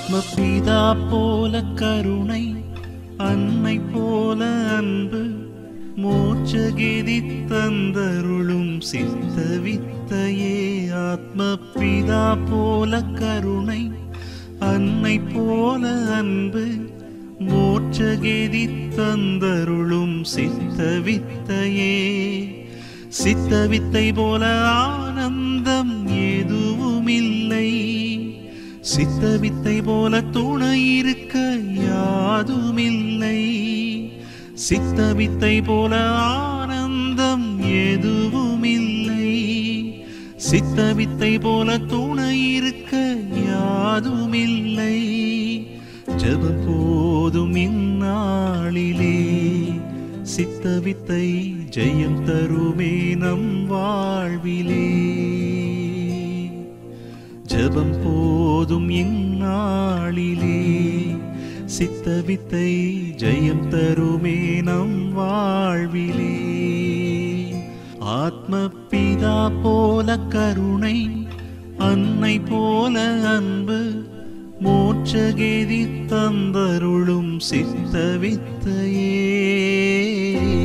ஆத்மபிதா போல கருணை அன்னை போல அன்பு மோட்சகீதி தந்தருளும் சித்த வித்தையே ஆத்மபிதா போல கருணை அன்னை போல அன்பு மோட்சகீதி தந்தருளும் சித்த வித்தையே சித்த வித்தை போல ஆனந்தம் எதுவுமில்லை சித்த வித்தை போல துணை இருக்க யாதுமில்லை சித்த வித்தை போல ஆனந்தம் எதுவுமில்லை சித்த வித்தை போல துணை இருக்க யாதுமில்லை ஜெபம் போதும் இந்நாளிலே சித்த வித்தை ஜெயம் தருமே நம் வாழ்விலே ஜெபம் போதும் இந்நாளிலே சித்த வித்தை ஜெயம் தருமே நம் வாழ்விலே ஆத்மபிதா போல கருணை அன்னை போல அன்பு மோட்சகேதி தந்தருளும் சித்த வித்தையே